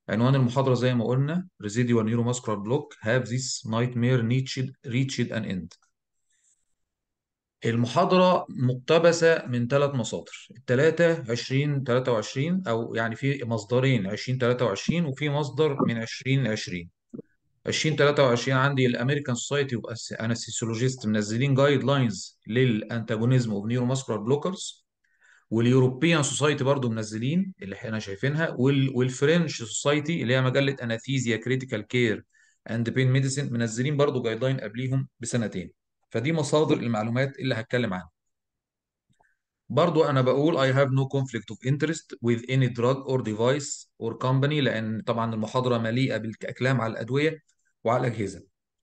عنوان المحاضرة زي ما قلنا Residual Neuromuscular Block Have this nightmare reached, reached an end المحاضرة مقتبسة من ثلاث مصادر الثلاثة 2023 أو يعني في مصدرين 2023 وفي مصدر من 2020 2023 عندي الامريكان سوسايتي اوف انستيسيولوجيست منزلين جايد لاينز للانتاجونيزم اوف نيوروماسكولار بلوكرز واليوروبيان سوسايتي برضو منزلين اللي احنا شايفينها وال... والفرنش سوسايتي اللي هي مجله اناثيزيا كريتيكال كير اند بين ميديسن منزلين برضو جايد لاين قبليهم بسنتين فدي مصادر المعلومات اللي هتكلم عنها برضو انا بقول I have no conflict of interest with any drug or device or company لان طبعا المحاضره مليئه بالكلام على الادويه وعلى الاجهزه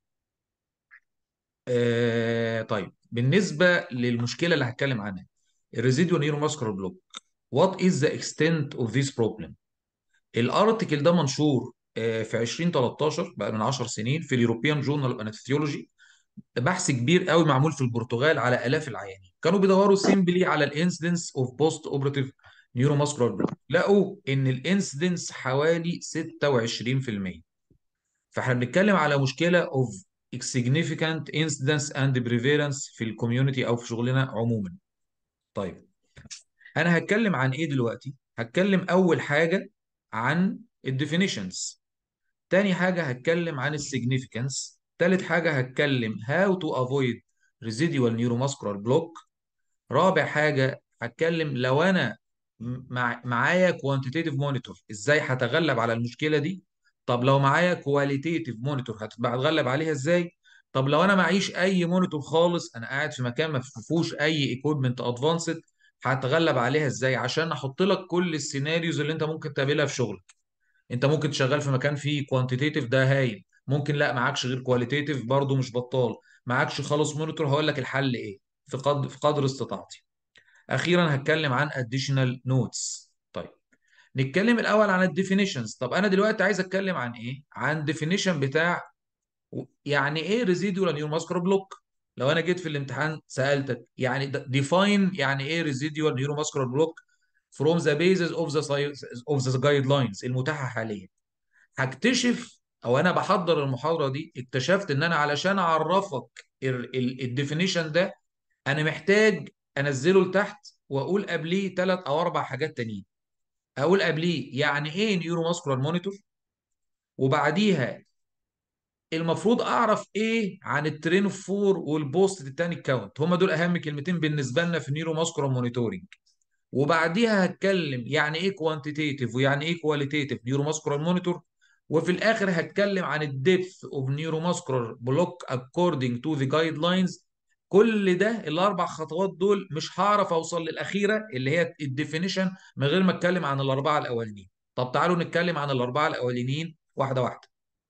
آه طيب بالنسبه للمشكله اللي هتكلم عنها الريزيديو نيوروماسكولار بلوك وات از ذا اكستنت اوف ذيس بروبلم الارتكل ده منشور آه في 2013 بقى من 10 سنين في اليوروبيان جورنال اوف انستيولوجي بحث كبير قوي معمول في البرتغال على الاف العيانين كانوا بيدوروا سيمبلي على الانسيدنس اوف بوست اوبراتيف نيوروماسكولار بلوك لقوا ان الانسيدنس حوالي 26% فاحنا بنتكلم على مشكله اوف significant incidence and prevalence في الكوميونتي او في شغلنا عموما طيب انا هتكلم عن ايه دلوقتي هتكلم اول حاجه عن الديفينيشنز تاني حاجه هتكلم عن السيجنيفيكانس تالت حاجه هتكلم how to avoid residual neuromuscular block رابع حاجه هتكلم لو انا مع معايا كوانتيتيف مونيتور ازاي هتغلب على المشكله دي طب لو معايا كواليتيف مونيتور هتغلب عليها ازاي طب لو انا معيش اي مونيتور خالص انا قاعد في مكان ما فيهوش اي ايكويبمنت ادفانسد هتغلب عليها ازاي عشان احط لك كل السيناريوز اللي انت ممكن تقابلها في شغلك انت ممكن تشغل في مكان فيه كوانتيتيف ده هايل ممكن لا معكش غير كواليتيف برضه مش بطال معكش خالص مونيتور هقول لك الحل ايه في قدر في قدر استطاعتي اخيرا هتكلم عن additional notes طيب نتكلم الاول عن الديفينيشنز طب انا دلوقتي عايز اتكلم عن ايه عن ديفينيشن بتاع يعني ايه ريزيديوال نيوروماسكولار بلوك لو انا جيت في الامتحان سالتك يعني ديفاين يعني ايه ريزيديوال نيوروماسكولار بلوك from the basis of the of the guidelines المتاحه حاليا هكتشف او انا بحضر المحاضره دي اكتشفت ان انا علشان اعرفك الديفينيشن ده انا محتاج انزله لتحت واقول قبليه ثلاث او اربع حاجات تانيين اقول قبليه يعني ايه نيورو ماسكولار مونيتور وبعديها المفروض اعرف ايه عن الترين اوف فور والبوست التاني كاونت هم دول اهم كلمتين بالنسبه لنا في نيورو ماسكولار مونيتورنج وبعديها هتكلم يعني ايه كوانتيتيف ويعني ايه كواليتيف نيورو ماسكولار مونيتور وفي الاخر هتكلم عن الديبث اوف نيورو ماسكولار بلوك اكوردنج تو ذا جايد لاينز كل ده الاربع خطوات دول مش هعرف اوصل للاخيره اللي هي الديفينيشن من غير ما اتكلم عن الاربعه الاولانيين طب تعالوا نتكلم عن الاربعه الاولانيين واحده واحده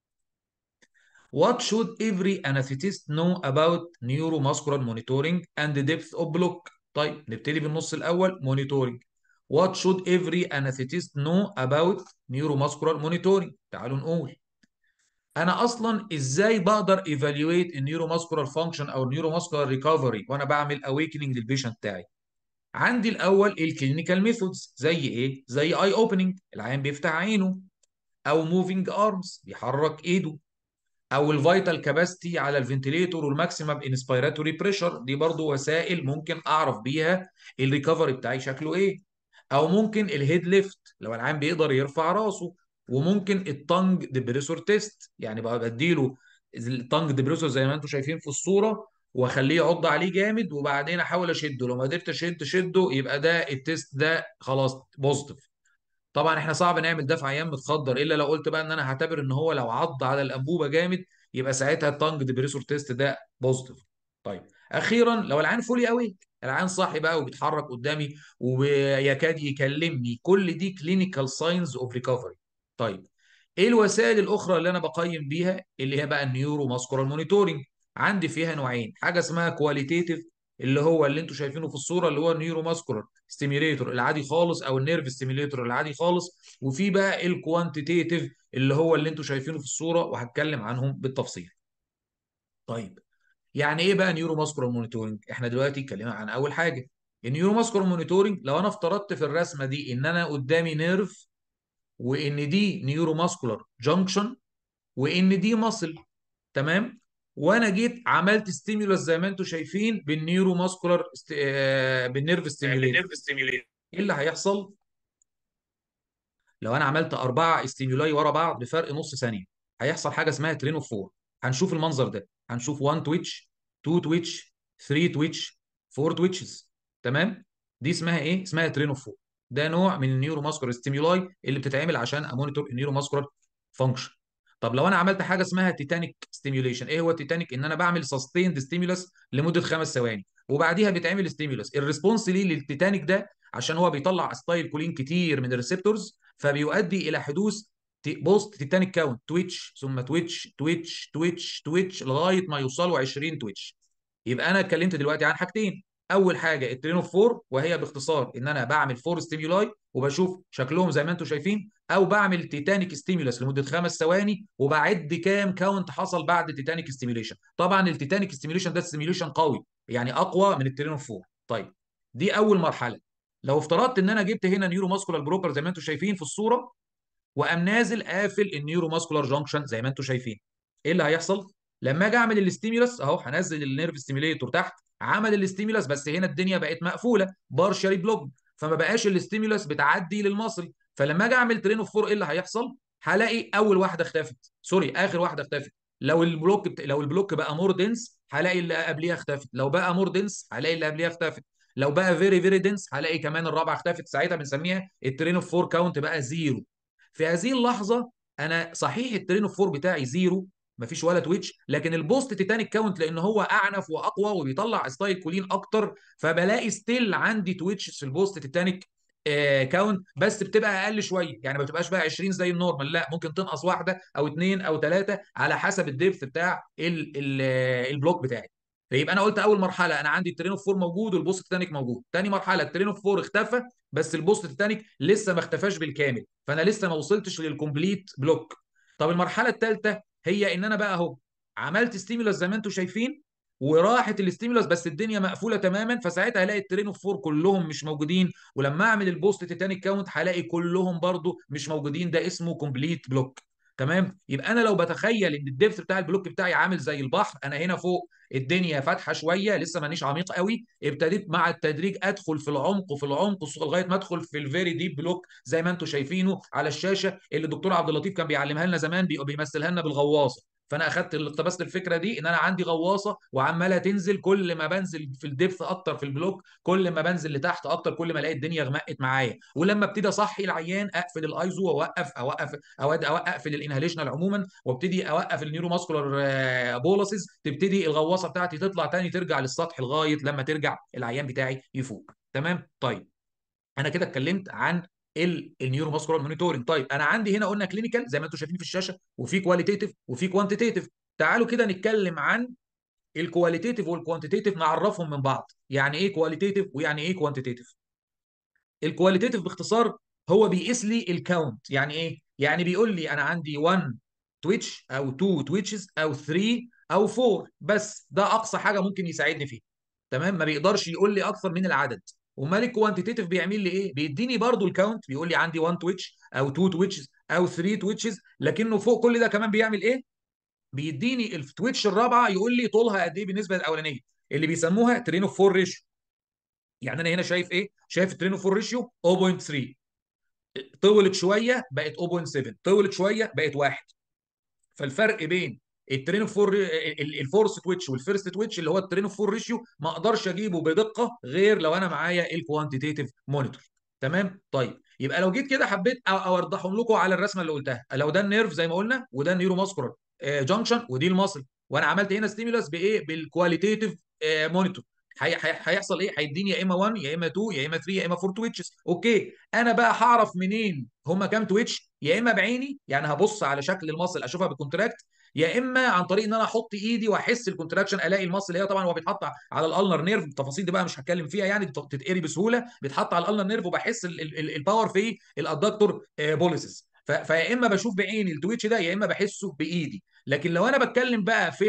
What should every anesthetist know about neuromuscular monitoring and the depth of block? طيب نبتدي بالنص الأول monitoring. What should every anesthetist know about neuromuscular monitoring? تعالوا نقول. أنا أصلا إزاي بقدر evaluate النيوروماسكولار فانكشن أو النيوروماسكولار ريكفري وأنا بعمل awakening للبيشنت بتاعي. عندي الأول الكلينيكال ميثودز زي إيه؟ زي اي اوبننج العيان بيفتح عينه أو موفينج ارمز بيحرك إيده او الفيتال كاباسيتي على الفنتليتور والماكسيمم انسبيراتوري بريشر دي برضو وسائل ممكن اعرف بيها الريكفري بتاعي شكله ايه او ممكن الهيد ليفت لو العيان بيقدر يرفع راسه وممكن التنج ديبريسور تيست يعني بقى بديله التنج ديبريسور زي ما انتم شايفين في الصوره واخليه يعض عليه جامد وبعدين احاول اشده لو ما قدرت اشد شده يبقى ده التيست ده خلاص بوزيتيف طبعا احنا صعب نعمل ده في عيان متخدر الا لو قلت بقى ان انا هعتبر ان هو لو عض على الانبوبه جامد يبقى ساعتها التانج ديبريسور تيست ده بوزيتيف طيب اخيرا لو العيان فولي قوي العيان صاحي بقى وبيتحرك قدامي ويكاد يكلمني كل دي كلينيكال ساينز اوف ريكفري طيب ايه الوسائل الاخرى اللي انا بقيم بيها اللي هي بقى النيورو ماسكولار مونيتورنج عندي فيها نوعين حاجه اسمها كواليتيتيف اللي هو اللي انتم شايفينه في الصوره اللي هو النيورو ماسكولار ستيميوليتور العادي خالص او النيرف ستيميوليتور العادي خالص وفي بقى الكوانتيتيف اللي هو اللي انتم شايفينه في الصوره وهتكلم عنهم بالتفصيل. طيب يعني ايه بقى نيورو ماسكولار مونيتورنج؟ احنا دلوقتي اتكلمنا عن اول حاجه النيورو ماسكولار مونيتورنج لو انا افترضت في الرسمه دي ان انا قدامي نيرف وان دي نيورو ماسكولار جانكشن وان دي ماسل تمام وانا جيت عملت ستيمولس زي ما انتم شايفين بالنيورو ماسكولار است... آه بالنيرف ستيميوليتور ايه اللي هيحصل لو انا عملت اربعه ستيمولاي ورا بعض بفرق نص ثانيه هيحصل حاجه اسمها ترين اوف 4 هنشوف المنظر ده هنشوف 1 تويتش 2 تويتش 3 تويتش 4 تويتشز تمام دي اسمها ايه اسمها ترين اوف 4 ده نوع من النيورو ماسكولار ستيمولاي اللي بتتعمل عشان امونيتور النيورو ماسكولار فانكشن طب لو انا عملت حاجه اسمها تيتانيك ستيميوليشن ايه هو التيتانيك ان انا بعمل سستيند ستيمولس لمده خمس ثواني وبعديها بيتعمل ستيمولس الريسبونس ليه للتيتانيك ده عشان هو بيطلع ستايل كولين كتير من الريسبتورز فبيؤدي الى حدوث بوست تيتانيك كاونت تويتش ثم تويتش تويتش تويتش تويتش لغايه ما يوصلوا 20 تويتش يبقى انا اتكلمت دلوقتي عن حاجتين اول حاجه الترين اوف 4 وهي باختصار ان انا بعمل فور ستيمولاي وبشوف شكلهم زي ما انتم شايفين او بعمل تيتانيك ستيمولس لمده خمس ثواني وبعد كام كاونت حصل بعد تيتانيك ستيميوليشن طبعا التيتانيك ستيميوليشن ده ستيميوليشن قوي يعني اقوى من الترين اوف 4 طيب دي اول مرحله لو افترضت ان انا جبت هنا نيورو ماسكولار بروكر زي ما انتم شايفين في الصوره وقام نازل قافل النيورو ماسكولار جانكشن زي ما انتم شايفين ايه اللي هيحصل لما اجي اعمل الاستيمولس اهو هنزل النيرف ستيميليتور تحت عمل الاستيمولس بس هنا الدنيا بقت مقفوله بارشالي بلوك فما بقاش الاستيمولس بتعدي للمصل فلما اجي اعمل ترين اوف فور ايه اللي هيحصل هلاقي اول واحده اختفت سوري اخر واحده اختفت لو البلوك بت... لو البلوك بقى مور دنس هلاقي اللي قبليها اختفت لو بقى مور دنس هلاقي اللي قبليها اختفت لو بقى فيري فيري دنس هلاقي كمان الرابعه اختفت ساعتها بنسميها الترين اوف فور كاونت بقى زيرو في هذه اللحظه انا صحيح الترين اوف فور بتاعي زيرو مفيش ولا تويتش لكن البوست تيتانيك كاونت لان هو اعنف واقوى وبيطلع ستايل كولين اكتر فبلاقي ستيل عندي تويتش في البوست تيتانيك آه كاونت بس بتبقى اقل شويه يعني ما بتبقاش بقى 20 زي النورمال لا ممكن تنقص واحده او اثنين او ثلاثه على حسب الديبث بتاع ال ال البلوك بتاعي فيبقى انا قلت اول مرحله انا عندي الترين اوف 4 موجود والبوست تيتانيك موجود ثاني مرحله الترين اوف 4 اختفى بس البوست تيتانيك لسه ما اختفاش بالكامل فانا لسه ما وصلتش للكومبليت بلوك طب المرحله الثالثه هي ان انا بقى اهو عملت ستيمولس زي ما انتم شايفين وراحت الاستيمولس بس الدنيا مقفوله تماما فساعتها هلاقي الترين اوف 4 كلهم مش موجودين ولما اعمل البوست تيتانيك كاونت هلاقي كلهم برضو مش موجودين ده اسمه كومبليت بلوك تمام يبقى انا لو بتخيل ان الدبث بتاع البلوك بتاعي عامل زي البحر انا هنا فوق الدنيا فاتحه شويه لسه مانيش عميق قوي ابتديت مع التدريج ادخل في العمق وفي العمق لغايه ما ادخل في الفيري ديب بلوك زي ما انتم شايفينه على الشاشه اللي الدكتور عبد اللطيف كان بيعلمها لنا زمان بيمثلها لنا بالغواصه فانا اخدت اقتبست الفكره دي ان انا عندي غواصه وعماله تنزل كل ما بنزل في الدبث اكتر في البلوك كل ما بنزل لتحت اكتر كل ما الاقي الدنيا غمقت معايا ولما ابتدي اصحي العيان اقفل الايزو واوقف اوقف اقفل الانهاليشنال عموما وابتدي اوقف النيورو ماسكولار بولسز تبتدي الغواصه بتاعتي تطلع تاني ترجع للسطح لغايه لما ترجع العيان بتاعي يفوق تمام طيب انا كده اتكلمت عن النيورو ماسكولار مونيتورنج طيب انا عندي هنا قلنا كلينيكال زي ما انتم شايفين في الشاشه وفي كواليتيتيف وفي كوانتيتيف تعالوا كده نتكلم عن الكواليتيتيف والكوانتيتيف نعرفهم من بعض يعني ايه كواليتيتيف ويعني ايه كوانتيتيف الكواليتيتيف باختصار هو بيقيس لي الكاونت يعني ايه يعني بيقول لي انا عندي 1 تويتش او 2 تويتشز او 3 او 4 بس ده اقصى حاجه ممكن يساعدني فيه تمام ما بيقدرش يقول لي اكثر من العدد امال الكوانتيتيف بيعمل لي ايه بيديني برضو الكاونت بيقول لي عندي 1 تويتش او 2 تويتشز او 3 تويتشز لكنه فوق كل ده كمان بيعمل ايه بيديني التويتش الرابعه يقول لي طولها قد ايه بالنسبه للاولانيه اللي بيسموها ترين اوف 4 ريشيو يعني انا هنا شايف ايه شايف الترين اوف 4 ريشيو 0.3 طولت شويه بقت 0.7 طولت شويه بقت 1 فالفرق بين الترين اوف فور الفورس تويتش والفيرست تويتش اللي هو الترين اوف فور ريشيو ما اقدرش اجيبه بدقه غير لو انا معايا الكوانتيتيف مونيتور تمام طيب يبقى لو جيت كده حبيت اوضحهم لكم على الرسمه اللي قلتها لو ده النيرف زي ما قلنا وده النيورو ماسكولار جانكشن ودي المصل وانا عملت هنا ستيمولس بايه بالكواليتيف مونيتور هيحصل ايه؟ هيديني يا اما 1 يا اما 2 يا اما 3 يا اما 4 تويتشز، اوكي انا بقى هعرف منين هم كام تويتش؟ يا اما بعيني يعني هبص على شكل المصل اشوفها بالكونتراكت يا اما عن طريق ان انا احط ايدي واحس الكونتراكشن الاقي المصل هي طبعا هو بيتحط على الالنر نيرف التفاصيل دي بقى مش هتكلم فيها يعني بتتقري بسهوله بيتحط على الالنر نيرف وبحس الباور في الادكتور بوليسز فيا اما بشوف بعيني التويتش ده يا اما بحسه بايدي لكن لو انا بتكلم بقى في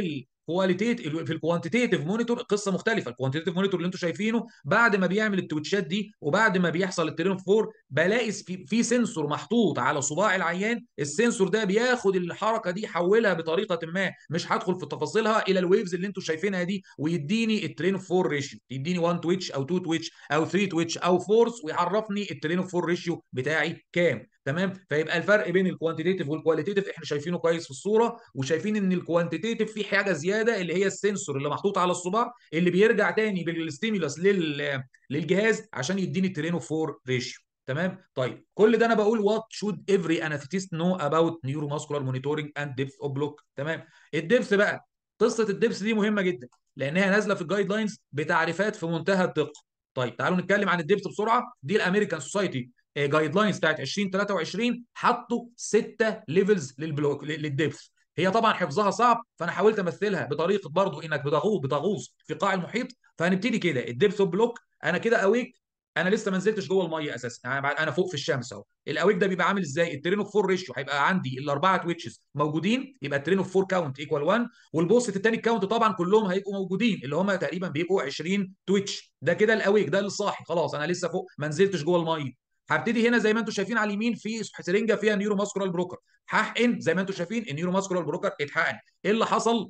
كواليتيف في الكوانتيتيف مونيتور قصه مختلفه الكوانتيتيف مونيتور اللي انتم شايفينه بعد ما بيعمل التويتشات دي وبعد ما بيحصل الترين اوف 4 بلاقي في, في سنسور محطوط على صباع العيان السنسور ده بياخد الحركه دي يحولها بطريقه ما مش هدخل في تفاصيلها الى الويفز اللي انتم شايفينها دي ويديني الترين اوف 4 ريشيو يديني 1 تويتش او 2 تويتش او 3 تويتش او فورس ويعرفني الترين اوف 4 ريشيو بتاعي كام تمام فيبقى الفرق بين الكوانتيتيف والكواليتيف احنا شايفينه كويس في الصوره وشايفين ان الكوانتيتيف في حاجه زياده اللي هي السنسور اللي محطوط على الصباع اللي بيرجع تاني بالستيمولس لل للجهاز عشان يديني الترين اوف 4 ريشيو تمام طيب كل ده انا بقول وات شود افري انستيست نو اباوت نيورو ماسكولار مونيتورنج اند ديبث اوف بلوك تمام الدبث بقى قصه الدبث دي مهمه جدا لانها نازله في الجايد لاينز بتعريفات في منتهى الدقه طيب تعالوا نتكلم عن الدبث بسرعه دي الامريكان سوسايتي جايد لاينز بتاعت 2023 حطوا سته ليفلز للبلوك للدبث هي طبعا حفظها صعب فانا حاولت امثلها بطريقه برضو انك بتغوص بتغوص في قاع المحيط فهنبتدي كده الدبث اوف بلوك انا كده اويك انا لسه ما نزلتش جوه الميه اساسا انا فوق في الشمس اهو الاويك ده بيبقى عامل ازاي الترين اوف 4 ريشيو هيبقى عندي الاربعه تويتشز موجودين يبقى الترين اوف 4 كاونت ايكوال 1 والبوست الثاني كاونت طبعا كلهم هيبقوا موجودين اللي هم تقريبا بيبقوا 20 تويتش ده كده الاويك ده اللي صاحي خلاص انا لسه فوق ما نزلتش جوه الميه هبتدي هنا زي ما انتم شايفين على اليمين في سرنجه فيها نيورو ماسكولار بروكر هحقن زي ما انتم شايفين النيورو ماسكولار بروكر اتحقن ايه اللي حصل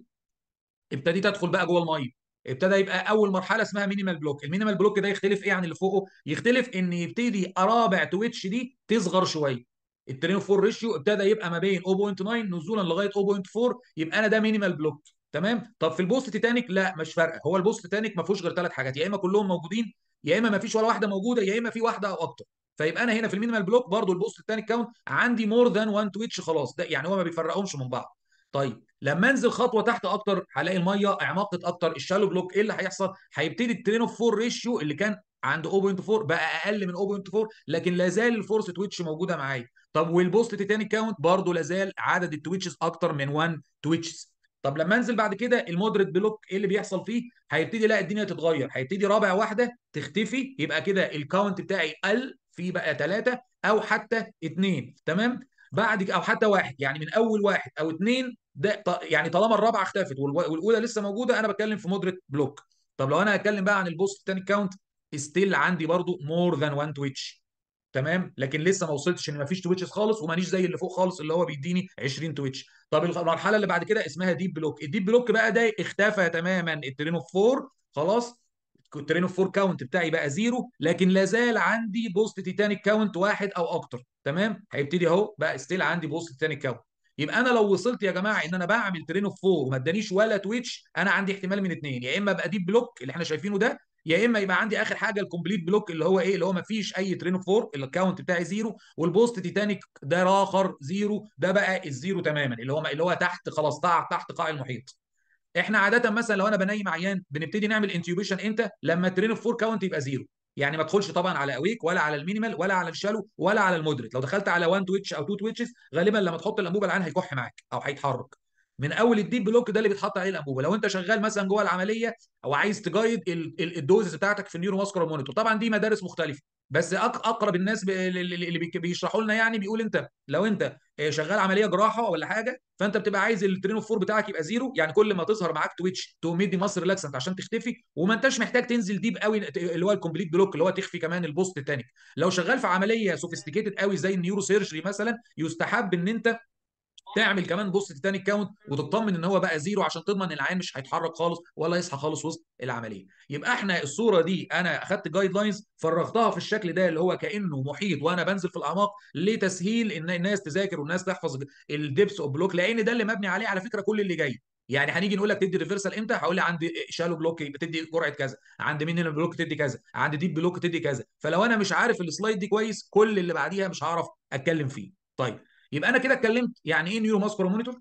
ابتديت ادخل بقى جوه الميه ابتدى يبقى اول مرحله اسمها مينيمال بلوك المينيمال بلوك ده يختلف ايه عن اللي فوقه يختلف ان يبتدي ارابع تويتش دي تصغر شويه الترين 4 ريشيو ابتدى يبقى ما بين 0.9 نزولا لغايه 0.4 يبقى انا ده مينيمال بلوك تمام طب في البوست تيتانيك لا مش فارقه هو البوست تيتانيك ما فيهوش غير ثلاث حاجات يا اما كلهم موجودين يا اما ما فيش ولا واحده موجوده يا اما في واحده او اكتر فيبقى انا هنا في المينيمال بلوك برضو البوست الثاني كاونت عندي مور ذان 1 تويتش خلاص ده يعني هو ما بيفرقهمش من بعض طيب لما انزل خطوه تحت اكتر هلاقي الميه اعمقت اكتر الشالو بلوك ايه اللي هيحصل هيبتدي الترين اوف 4 ريشيو اللي كان عند 0.4 بقى اقل من 0.4 لكن لا زال الفورس تويتش موجوده معايا طب والبوست تيتاني كاونت برضه لا زال عدد التويتشز اكتر من 1 تويتشز طب لما انزل بعد كده المودريت بلوك ايه اللي بيحصل فيه هيبتدي لا الدنيا تتغير هيبتدي رابع واحده تختفي يبقى كده الكاونت بتاعي قل في بقى ثلاثه او حتى اثنين تمام بعد او حتى واحد يعني من اول واحد او اثنين ده يعني طالما الرابعه اختفت والاولى لسه موجوده انا بتكلم في مودريت بلوك طب لو انا هتكلم بقى عن البوست الثاني كاونت ستيل عندي برضو مور ذان 1 تويتش تمام لكن لسه ما وصلتش ان ما فيش تويتشز خالص ومانيش زي اللي فوق خالص اللي هو بيديني 20 تويتش طب المرحله اللي بعد كده اسمها ديب بلوك الديب بلوك بقى ده اختفى تماما الترين اوف 4 خلاص الترين اوف 4 كاونت بتاعي بقى زيرو لكن لا زال عندي بوست تيتانيك كاونت واحد او اكتر تمام هيبتدي اهو بقى ستيل عندي بوست تيتانيك كاونت يبقى انا لو وصلت يا جماعه ان انا بعمل ترين اوف 4 وما ادانيش ولا تويتش انا عندي احتمال من اثنين يا اما ابقى ديب بلوك اللي احنا شايفينه ده يا اما يبقى عندي اخر حاجه الكومبليت بلوك اللي هو ايه اللي هو ما فيش اي ترين اوف 4 الاكونت بتاعي زيرو والبوست تيتانيك ده اخر زيرو ده بقى الزيرو تماما اللي هو اللي هو تحت خلاص تحت قاع المحيط احنا عاده مثلا لو انا بنيم عيان بنبتدي نعمل انتيوبيشن امتى لما الترين اوف 4 كاونت يبقى زيرو يعني ما تدخلش طبعا على اويك ولا على المينيمال ولا على الشالو ولا على المودريت لو دخلت على 1 تويتش او 2 تويتشز غالبا لما تحط الانبوبه العين هيكح معاك او هيتحرك من اول الديب بلوك ده اللي بيتحط عليه الانبوبه لو انت شغال مثلا جوه العمليه او عايز تجايد الدوزز بتاعتك في النيورو ماسكولار مونيتور طبعا دي مدارس مختلفه بس اقرب الناس اللي بيشرحوا لنا يعني بيقول انت لو انت شغال عمليه جراحه ولا حاجه فانت بتبقى عايز الترين اوف 4 بتاعك يبقى زيرو يعني كل ما تظهر معاك تويتش تقوم مدي مصر ريلاكسنت عشان تختفي وما انتش محتاج تنزل ديب قوي اللي هو الكومبليت بلوك اللي هو تخفي كمان البوست الثاني لو شغال في عمليه سوفيستيكيتد قوي زي النيورو سيرجري مثلا يستحب ان انت تعمل كمان بوست تاني كاونت وتطمن ان هو بقى زيرو عشان تضمن ان العين مش هيتحرك خالص ولا يصحى خالص وسط العمليه يبقى احنا الصوره دي انا اخدت جايد لاينز فرغتها في الشكل ده اللي هو كانه محيط وانا بنزل في الاعماق لتسهيل ان الناس تذاكر والناس تحفظ الدبس اوف بلوك لان ده اللي مبني عليه على فكره كل اللي جاي يعني هنيجي نقول لك تدي ريفرسال امتى هقول لي عند شالو بلوك بتدي جرعه كذا عند مينيمال بلوك تدي كذا عند ديب بلوك تدي كذا فلو انا مش عارف السلايد دي كويس كل اللي بعديها مش هعرف اتكلم فيه طيب يبقى انا كده اتكلمت يعني ايه نيورو ماسكولار مونيتور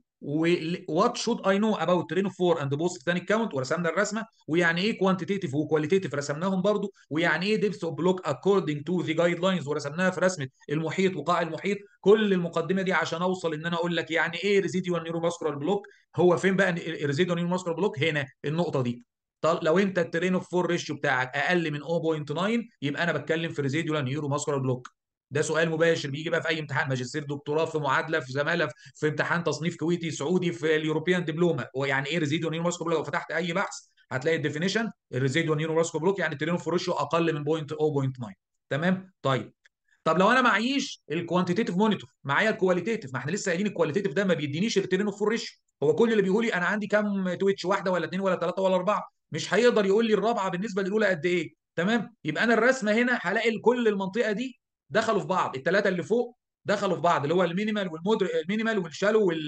وات شود اي نو اباوت ترين اوف 4 اند بوست ثاني كاونت ورسمنا الرسمه ويعني ايه كوانتيتيف وكواليتيف رسمناهم برضو ويعني ايه ديبث اوف بلوك اكوردنج تو ذا جايد لاينز ورسمناها في رسمه المحيط وقاع المحيط كل المقدمه دي عشان اوصل ان انا اقول لك يعني ايه ريزيديوال نيورو ماسكولار بلوك هو فين بقى الريزيديوال نيورو ماسكولار بلوك هنا النقطه دي طب لو انت الترين اوف 4 ريشيو بتاعك اقل من 0.9 يبقى انا بتكلم في ريزيديوال نيورو ماسكولار بلوك ده سؤال مباشر بيجي بقى في اي امتحان ماجستير دكتوراه في معادله في زماله في امتحان تصنيف كويتي سعودي في اليوروبيان دبلومه ويعني ايه ريزيدو نيورو ماسكو بلوك لو فتحت اي بحث هتلاقي الديفينيشن الريزيدو نيورو ماسكو بلوك يعني الترينو فوريشيو اقل من 0.9 تمام طيب طب لو انا معيش الكوانتيتيف مونيتور معايا الكواليتيف ما احنا لسه قايلين الكواليتيف ده ما بيدينيش الترينو فوريشيو هو كل اللي بيقول لي انا عندي كام تويتش واحده ولا اثنين ولا ثلاثه ولا اربعه مش هيقدر يقول لي الرابعه بالنسبه للاولى قد ايه تمام يبقى انا الرسمه هنا هلاقي كل المنطقه دي دخلوا في بعض الثلاثه اللي فوق دخلوا في بعض اللي هو المينيمال والمودر المينيمال والشالو وال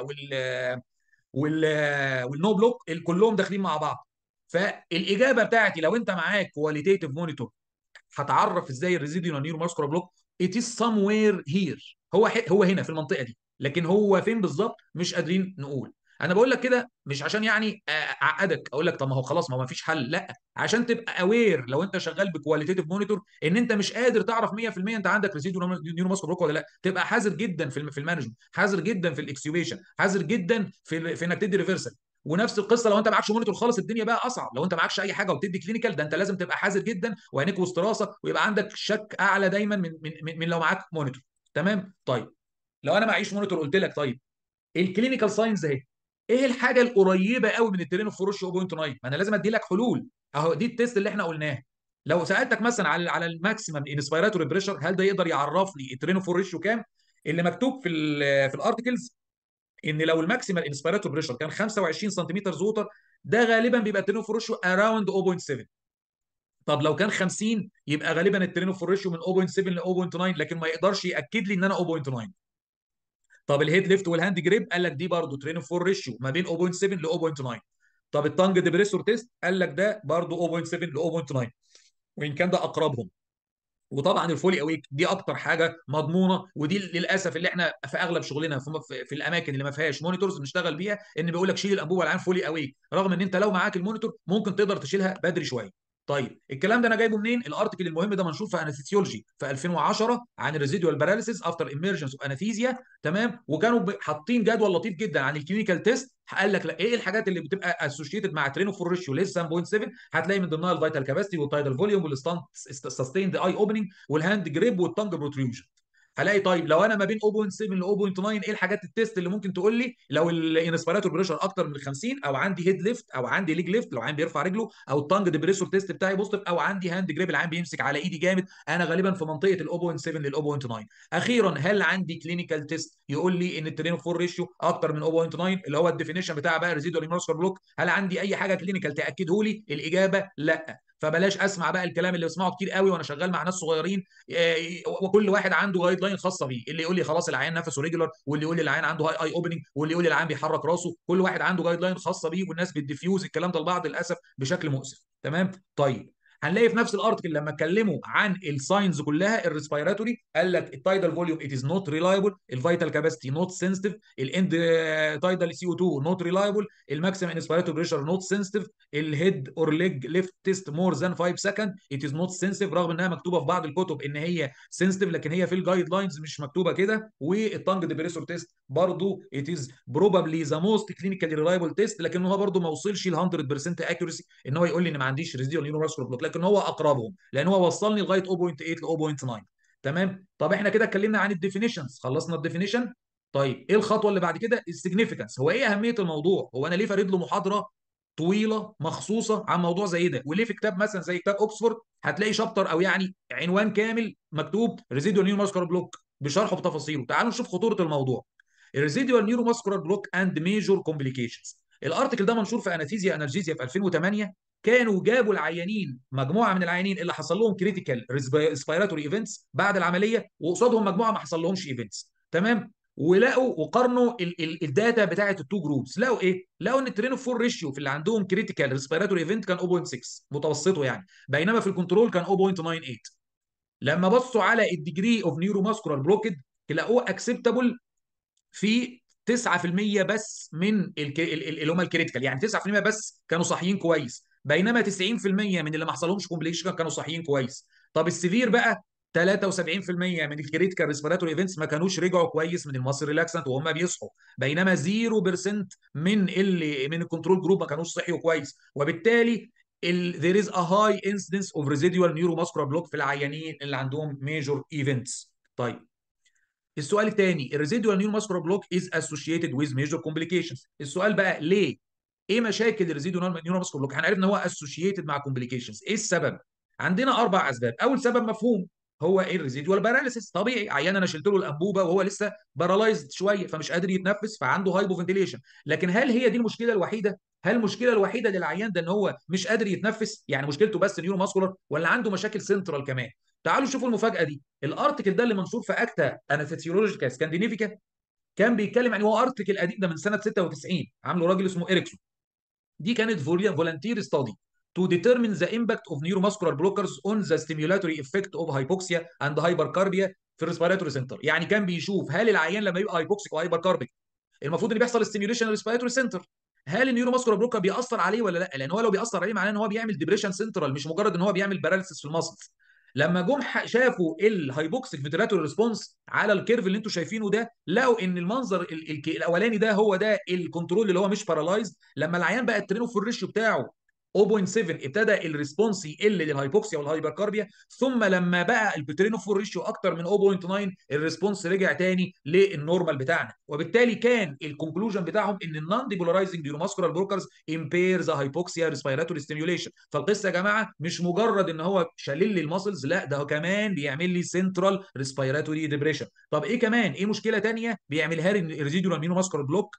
وال وال والنو بلوك كلهم داخلين مع بعض فالاجابه بتاعتي لو انت معاك كواليتيف مونيتور هتعرف ازاي الريزيديو نيورو ماسكولار بلوك ات از somewhere هير هو هو هنا في المنطقه دي لكن هو فين بالظبط مش قادرين نقول انا بقول لك كده مش عشان يعني اعقدك اقول لك طب ما هو خلاص ما هو ما فيش حل لا عشان تبقى اوير لو انت شغال بكواليتيف مونيتور ان انت مش قادر تعرف 100% انت عندك ريزيديو نيورو ماسكولار بلوك ولا لا تبقى حذر جدا في في المانجمنت حذر جدا في الاكسيويشن حذر جدا في في انك تدي ريفرسال ونفس القصه لو انت معكش مونيتور خالص الدنيا بقى اصعب لو انت معكش اي حاجه وبتدي كلينيكال ده انت لازم تبقى حذر جدا وعينيك وسط راسك ويبقى عندك شك اعلى دايما من من, من, من لو معاك مونيتور تمام طيب لو انا معيش مونيتور قلت لك طيب الكلينيكال ساينز اهي ايه الحاجه القريبه قوي من الترين فروش 0.9 ما انا لازم ادي لك حلول اهو دي التيست اللي احنا قلناه لو سالتك مثلا على على الماكسيمم انسبيراتوري بريشر هل ده يقدر يعرف لي الترين فور كام اللي مكتوب في ال في الارتكلز ان لو الماكسيمال انسبيراتور بريشر كان 25 سنتيمتر زوتر ده غالبا بيبقى الترينو فور ريشيو اراوند 0.7 طب لو كان 50 يبقى غالبا الترينو فور ريشيو من 0.7 ل 0.9 لكن ما يقدرش ياكد لي ان انا 0.9 طب الهيد ليفت والهاند جريب قال لك دي برضه ترينو فور ريشيو ما بين 0.7 ل 0.9 طب التانج ديبريسور تيست قال لك ده برضه 0.7 ل 0.9 وان كان ده اقربهم وطبعا الفولي اويك دي اكتر حاجه مضمونه ودي للاسف اللي احنا في اغلب شغلنا في, في الاماكن اللي ما فيهاش مونيتورز بنشتغل بيها ان بيقول لك شيل الانبوبه العام فولي اويك رغم ان انت لو معاك المونيتور ممكن تقدر تشيلها بدري شويه طيب الكلام ده انا جايبه منين الارتكل المهم ده منشور في انستيولوجي في 2010 عن الريزيدوال باراليسيس افتر ايمرجنس اوف انستيزيا تمام وكانوا حاطين جدول لطيف جدا عن الكلينيكال تيست قال لك لا ايه الحاجات اللي بتبقى اسوشيتد مع ترينو فور ريشيو ليس 7.7 هتلاقي من ضمنها الفيتال كاباسيتي والتايدال فوليوم والستاند سستيند اي اوبننج والهاند جريب والتنج بروتريوجن هلاقي طيب لو انا ما بين 0.7 ل 0.9 ايه الحاجات التيست اللي ممكن تقول لي لو الانسبيراتور بريشر اكتر من 50 او عندي هيد ليفت او عندي ليج ليفت لو عين بيرفع رجله او التانج ديبريسور تيست بتاعي بوزيتيف او عندي هاند جريب العين بيمسك على ايدي جامد انا غالبا في منطقه ال 0.7 لل 0.9 اخيرا هل عندي كلينيكال تيست يقول لي ان الترينو فور ريشيو اكتر من 0.9 اللي هو الديفينيشن بتاع بقى ريزيدوال ماسكر بلوك هل عندي اي حاجه كلينيكال تاكده لي الاجابه لا فبلاش اسمع بقى الكلام اللي بسمعه كتير قوي وانا شغال مع ناس صغيرين وكل واحد عنده جايد لاين خاصه بيه اللي يقول لي خلاص العيان نفسه ريجولار واللي يقول لي العيان عنده هاي اي اوبننج واللي يقول لي العيان بيحرك راسه كل واحد عنده جايد لاين خاصه بيه والناس بتديفيوز الكلام ده لبعض للاسف بشكل مؤسف تمام طيب هنلاقي في نفس الارتكل لما اتكلموا عن الساينز كلها الريسبيراتوري قال لك التايدال فوليوم ات از نوت ريلايبل الفيتال كاباسيتي نوت سنسيتيف الاند تايدال سي او 2 نوت ريلايبل الماكسيمم انسبيراتوري بريشر نوت سنسيتيف الهيد اور ليج ليفت تيست مور ذان 5 سكند ات از نوت سنسيتيف رغم انها مكتوبه في بعض الكتب ان هي سنسيتيف لكن هي في الجايد لاينز مش مكتوبه كده والتانج ديبريسور تيست برضه ات از بروبابلي ذا موست كلينيكالي ريلايبل تيست لكن هو برضه ما وصلش ل 100% اكيورسي ان هو يقول لي ان ما عنديش ريزيديال نيورو بلوك لكن هو اقربهم لان هو وصلني لغايه 0.8 ل 0.9 تمام طب احنا كده اتكلمنا عن الديفينيشنز خلصنا الديفينيشن طيب ايه الخطوه اللي بعد كده السيجنيفيكانس هو ايه اهميه الموضوع هو انا ليه فارد له محاضره طويله مخصوصه عن موضوع زي ده وليه في كتاب مثلا زي كتاب اوكسفورد هتلاقي شابتر او يعني عنوان كامل مكتوب ريزيدوال نيورو ماسكولار بلوك بشرحه بتفاصيله تعالوا نشوف خطوره الموضوع الريزيدوال نيورو ماسكولار بلوك اند ميجور كومبليكيشنز الارتكل ده منشور في انستيزيا انرجيزيا في 2008 كانوا جابوا العيانين مجموعه من العيانين اللي حصل لهم كريتيكال ريسبيراتوري ايفنتس بعد العمليه وقصادهم مجموعه ما حصل لهمش ايفنتس تمام ولقوا وقارنوا الداتا بتاعه التو جروبس لقوا ايه؟ لقوا ان الترينو فور ريشيو في اللي عندهم كريتيكال ريسبيراتوري ايفنت كان 0.6 متوسطه يعني بينما في الكنترول كان 0.98 لما بصوا على الديجري اوف نيورو ماسكولار بلوكد لقوه اكسبتابل في 9% بس من اللي هم الكريتيكال يعني 9% بس كانوا صاحيين كويس بينما 90% من اللي ما حصلهمش كومبليكيشن كانوا صاحيين كويس طب السيفير بقى 73% من الكريتيكال ريسبيراتوري ايفنتس ما كانوش رجعوا كويس من المصري ريلاكسنت وهم بيصحوا بينما 0% من اللي من الكنترول جروب ما كانوش صحيوا كويس وبالتالي ال there is a high incidence of residual neuromuscular block في العيانين اللي عندهم major events طيب السؤال الثاني الريزيدوال نيورو ماسكولار بلوك از اسوشيتد ويز ميجر كومبليكيشنز السؤال بقى ليه ايه مشاكل الريزيدوال نيورو ماسكولار بلوك احنا عرفنا ان هو اسوشيتد مع كومبليكيشنز ايه السبب عندنا اربع اسباب اول سبب مفهوم هو ايه الريزيدوال باراليسيس طبيعي عيان انا شلت له الانبوبه وهو لسه بارالايزد شويه فمش قادر يتنفس فعنده هايبو فنتيليشن لكن هل هي دي المشكله الوحيده هل المشكله الوحيده للعيان ده ان هو مش قادر يتنفس يعني مشكلته بس نيورو ماسكولار ولا عنده مشاكل سنترال كمان تعالوا شوفوا المفاجاه دي الارتكل ده اللي منشور في اكتا اناثيولوجيكا سكاندينيفيكا كان بيتكلم يعني هو ارتكل قديم ده من سنه 96 عامله راجل اسمه اريكسون دي كانت فولنتير ستادي to determine the impact of neuromuscular blockers on the stimulatory effect of hypoxia and hypercarbia في الريسبيراتوري سنتر يعني كان بيشوف هل العيان لما يبقى هايبوكسيك وهايبركاربيك المفروض ان بيحصل ستيميوليشن ريسبيراتوري سنتر هل النيوروماسكولار بلوكر بيأثر عليه ولا لا لان هو لو بيأثر عليه معناه ان هو بيعمل ديبريشن سنترال مش مجرد ان هو بيعمل باراليسيس في الماسلز لما جم شافوا الهايبوكسيك فيتراتوري ريسبونس على الكيرف اللي انتم شايفينه ده لقوا ان المنظر ال ال الاولاني ده هو ده الكنترول اللي هو مش بارالايزد لما العيان بقى الترينو في الريشيو بتاعه 0.7 ابتدى الريسبونس يقل للهايبوكسيا والهايبركاربيا ثم لما بقى البترينوفور ريشيو اكتر من 0.9 الريسبونس رجع تاني للنورمال بتاعنا وبالتالي كان الكونكلوجن بتاعهم ان النون ديبولارايزنج نيوروماسكولار بلوكرز امبير ذا هايبوكسيا ريسبيراتوري ستيميوليشن فالقصه يا جماعه مش مجرد ان هو شلل لي الماسلز لا ده هو كمان بيعمل لي سنترال ريسبيراتوري ديبريشن طب ايه كمان ايه مشكله ثانيه بيعملها لي الريزيدوال نيوروماسكولار بلوك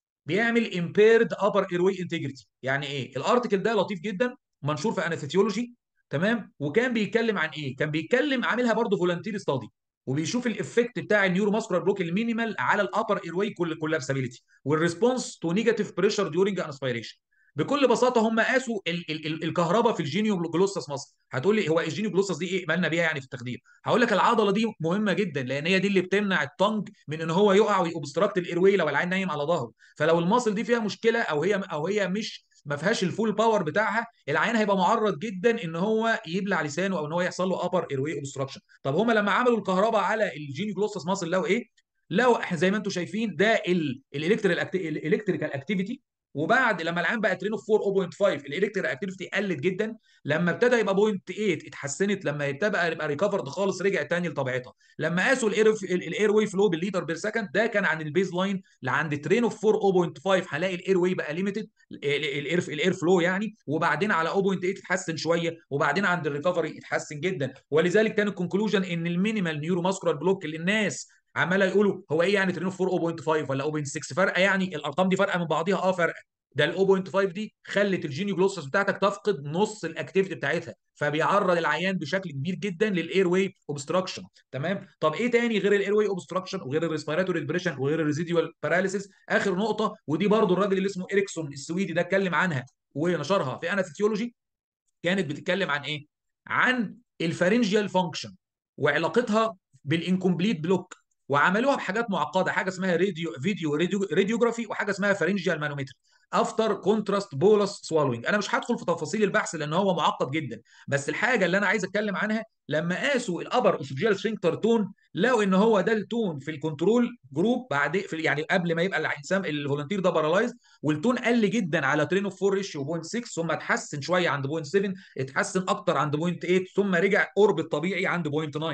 بيعمل امبيرد ابر ايروي انتجريتي يعني ايه الارتكل ده لطيف جدا منشور في انستيولوجي تمام وكان بيتكلم عن ايه كان بيتكلم عاملها برضه فولنتير ستادي وبيشوف الافكت بتاع النيورو ماسكولار بلوك المينيمال على الابر ايروي كل كولابسابيلتي والريسبونس تو نيجاتيف بريشر ديورنج انسبيريشن بكل بساطه هم قاسوا ال ال ال الكهرباء في الجينيو جلوسس مصر هتقول لي هو الجينيو جلوسس دي ايه مالنا بيها يعني في التخدير هقول لك العضله دي مهمه جدا لان هي دي اللي بتمنع الطنج من ان هو يقع ويوبستراكت الايروي لو العين نايم على ظهره فلو الماسل دي فيها مشكله او هي او هي مش ما فيهاش الفول باور بتاعها العيان هيبقى معرض جدا ان هو يبلع لسانه او ان هو يحصل له ابر ايروي اوبستراكشن طب هم لما عملوا الكهرباء على الجينيو جلوسس ماسل لقوا ايه لو احنا زي ما انتم شايفين ده الالكتريكال اكتيفيتي وبعد لما العين بقى ترينو 4 0.5 الالكتريك اكتيفيتي قلت جدا لما ابتدى يبقى 0.8 اتحسنت لما ابتدى يبقى ريكفرد خالص رجع تاني لطبيعتها لما قاسوا الاير الاير واي فلو بالليتر بير سكند ده كان عن البيز لاين لعند ترينو 4 0.5 هلاقي الاير واي بقى ليميتد الاير الاير فلو يعني وبعدين على 0.8 اتحسن شويه وبعدين عند الريكفري اتحسن جدا ولذلك كان الكونكلوجن ان المينيمال نيورو ماسكولار بلوك اللي الناس عماله يقولوا هو ايه يعني ترينو 4 0.5 ولا 0.6 فرقه يعني الارقام دي فرقه من بعضيها اه فرقه ده ال 0.5 دي خلت الجينيو جلوسس بتاعتك تفقد نص الاكتيفيتي بتاعتها فبيعرض العيان بشكل كبير جدا للاير واي اوبستراكشن تمام طب ايه تاني غير الاير واي اوبستراكشن وغير الريسبيراتوري ديبريشن وغير الريزيديوال باراليسيس اخر نقطه ودي برضو الراجل اللي اسمه اريكسون السويدي ده اتكلم عنها ونشرها في اناثيولوجي كانت بتتكلم عن ايه عن الفارنجيال فانكشن وعلاقتها بالانكمبليت بلوك وعملوها بحاجات معقده حاجه اسمها راديو فيديو راديو راديوجرافي وحاجه اسمها فارنجيال مانومتر افتر كونتراست بولس سوالوينج انا مش هدخل في تفاصيل البحث لان هو معقد جدا بس الحاجه اللي انا عايز اتكلم عنها لما قاسوا الابر اسوجيال سفنكتر تون لقوا ان هو ده التون في الكنترول جروب بعد في يعني قبل ما يبقى الانسان الفولنتير ده بارالايز والتون قل جدا على ترين اوف 4 ريشيو 0.6 ثم اتحسن شويه عند 0.7 اتحسن اكتر عند 0.8 ثم رجع قرب الطبيعي عند 0.9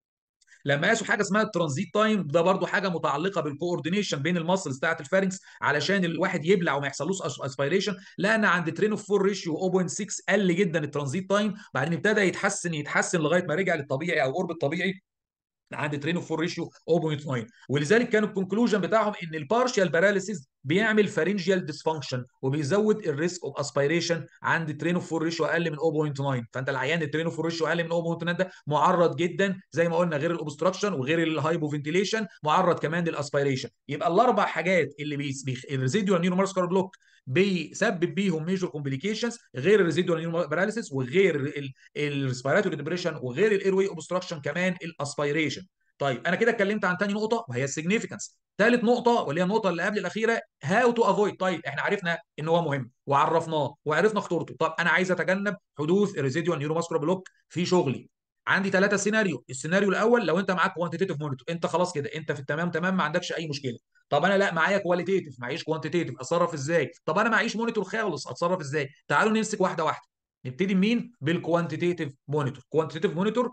لما قاسوا حاجه اسمها الترانزيت تايم ده برضو حاجه متعلقه بالكوردينيشن بين المسلز بتاعت الفارنكس علشان الواحد يبلع وما يحصلوش اسبيريشن لقينا عند ترين اوف 4 ريشيو 0.6 قل جدا الترانزيت تايم بعدين ابتدى يتحسن يتحسن لغايه ما رجع للطبيعي او قرب الطبيعي عند ترين اوف 4 ريشيو 0.9 ولذلك كان الكونكلوجن بتاعهم ان البارشال باراليسيس بيعمل فارنجيال ديسفانكشن وبيزود الريسك اوف اسبيريشن عند ترين اوف 4 ريشيو اقل من 0.9 فانت العيان الترين اوف 4 ريشيو اقل من 0.9 ده معرض جدا زي ما قلنا غير الاوبستراكشن وغير الهايبو فنتيليشن معرض كمان للاسبيريشن يبقى الاربع حاجات اللي بيس الريزيديوال نيورو ماسكولار بلوك بيسبب بيهم ميجور كومبليكيشنز غير الريزيدوال نيورو باراليسيس وغير الريسبيراتوري ديبريشن وغير الاير واي اوبستراكشن كمان الاسبيريشن طيب انا كده اتكلمت عن ثاني نقطه وهي السيجنيفيكانس ثالث نقطه واللي هي النقطه اللي قبل الاخيره هاو تو افويد طيب احنا عرفنا ان هو مهم وعرفناه وعرفنا خطورته طب انا عايز اتجنب حدوث الريزيدوال نيورو ماسكولار بلوك في شغلي عندي ثلاثه سيناريو السيناريو الاول لو انت معاك كوانتيتيف مونيتور انت خلاص كده انت في التمام تمام ما عندكش اي مشكله طب انا لا معايا كواليتيتيف معيش كوانتيتيف اتصرف ازاي طب انا معيش مونيتور خالص اتصرف ازاي تعالوا نمسك واحده واحده نبتدي مين بالكوانتيتيف مونيتور كوانتيتيف مونيتور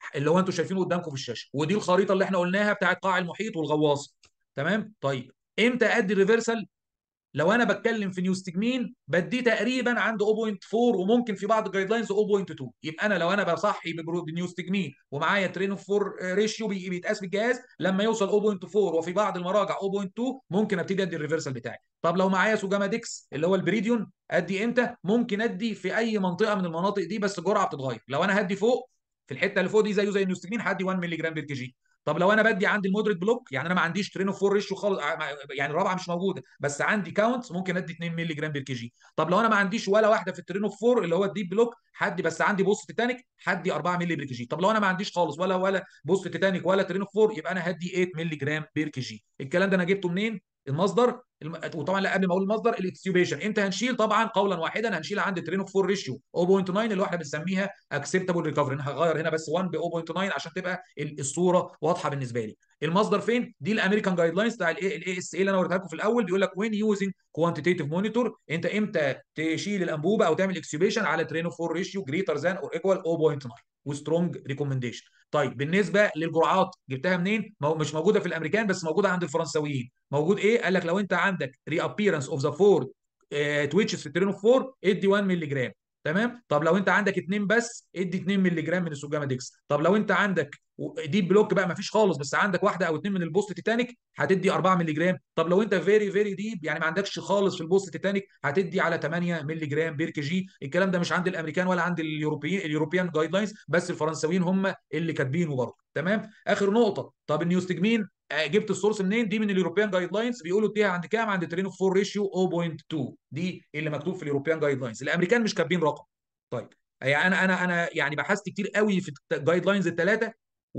اللي هو انتوا شايفينه قدامكم في الشاشه ودي الخريطه اللي احنا قلناها بتاعت قاع المحيط والغواصه تمام طيب امتى ادي الريفرسال لو انا بتكلم في نيوستجمين بديه تقريبا عند 0.4 وممكن في بعض الجايد لاينز 0.2 يبقى انا لو انا بصحي بنيوستجمين ومعايا ترين اوف 4 ريشيو بيتقاس بالجهاز لما يوصل 0.4 وفي بعض المراجع 0.2 ممكن ابتدي ادي الريفرسال بتاعي طب لو معايا سوجاماديكس اللي هو البريديون ادي امتى ممكن ادي في اي منطقه من المناطق دي بس الجرعه بتتغير لو انا هدي فوق في الحته اللي فوق دي زيه زي النيوستجمين هدي 1 مللي جرام بير كي جي طب لو انا بدي عندي المودريت بلوك يعني انا ما عنديش ترين اوف 4 ريشيو خالص يعني الرابعه مش موجوده بس عندي كاونت ممكن ادي 2 مللي جرام بير كي جي طب لو انا ما عنديش ولا واحده في الترين اوف 4 اللي هو الديب بلوك حدي بس عندي بوست تيتانيك حدي 4 مللي بير كي جي طب لو انا ما عنديش خالص ولا ولا بوست تيتانيك ولا ترين اوف 4 يبقى انا هدي 8 مللي جرام بير كي جي الكلام ده انا جبته منين المصدر وطبعا لا قبل ما اقول المصدر الاكسيوبيشن امتى هنشيل طبعا قولا واحدا هنشيل عند ترين اوف 4 ريشيو 0.9 اللي احنا بنسميها اكسبتابل ريكفري انا هغير هنا بس 1 ب 0.9 عشان تبقى الصوره واضحه بالنسبه لي المصدر فين دي الامريكان جايد لاينز بتاع الاي اس اي اللي انا وريتها لكم في الاول بيقول لك وين يوزنج كوانتيتيف مونيتور انت امتى تشيل الانبوبه او تعمل اكسيوبيشن على ترين اوف 4 ريشيو جريتر ذان اور ايكوال 0.9 وسترونج ريكومنديشن طيب بالنسبه للجرعات جبتها منين مش موجوده في الامريكان بس موجوده عند الفرنساويين موجود ايه قال لك لو انت عندك ري ابييرنس اوف ذا فور تويتشز في الترين اوف 4 ادي 1 مللي جرام تمام طب لو انت عندك اثنين بس ادي 2 مللي جرام من السوجاماديكس طب لو انت عندك دي بلوك بقى ما فيش خالص بس عندك واحده او اثنين من البوست تيتانيك هتدي 4 مللي جرام طب لو انت فيري فيري ديب يعني ما عندكش خالص في البوست تيتانيك هتدي على 8 مللي جرام بير كي جي الكلام ده مش عند الامريكان ولا عند اليوروبيين اليوروبيان جايد لاينز بس الفرنساويين هم اللي كاتبينه برضه تمام اخر نقطه طب النيوستجمين جبت السورس منين دي من اليوروبيان جايد لاينز بيقولوا اديها عند كام عند ترين اوف 4 ريشيو 0.2 دي اللي مكتوب في اليوروبيان جايد لاينز الامريكان مش كاتبين رقم طيب يعني انا انا انا يعني بحثت كتير قوي في الجايد لاينز الثلاثه